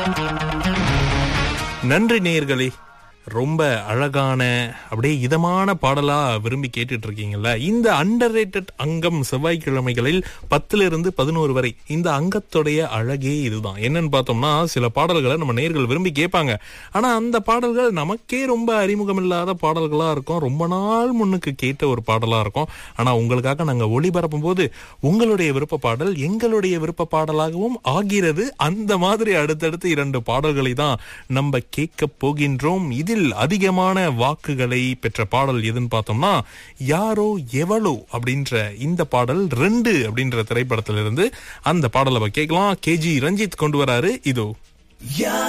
நன்றி நேயர்களே ரொம்ப அழகான அப்படியே இதமான பாடலா விரும்பி கேட்டுட்டு இருக்கீங்கல்ல இந்த அண்டர் அங்கம் செவ்வாய்க்கிழமைகளில் பத்துல இருந்து பதினோரு வரை இந்த அங்கத்துடைய அழகே இதுதான் என்னன்னு பார்த்தோம்னா சில பாடல்களை நம்ம நேர்கள் விரும்பி கேட்பாங்க ஆனா அந்த பாடல்கள் நமக்கே ரொம்ப அறிமுகம் இல்லாத பாடல்களா இருக்கும் ரொம்ப நாள் முன்னுக்கு கேட்ட ஒரு பாடலா இருக்கும் ஆனா உங்களுக்காக நாங்க ஒளிபரப்பும் போது உங்களுடைய விருப்ப பாடல் எங்களுடைய விருப்ப பாடலாகவும் ஆகிறது அந்த மாதிரி அடுத்தடுத்து இரண்டு பாடல்களை தான் நம்ம கேட்க போகின்றோம் இதில் அதிகமான வாக்குகளை பெற்ற பாடல் எதுன்னு பார்த்தோம்னா யாரோ எவளோ அப்படின்ற இந்த பாடல் ரெண்டு அப்படின்ற திரைப்படத்திலிருந்து அந்த பாடலை கேட்கலாம் கேஜி ரஞ்சித் கொண்டு வராரு இதோ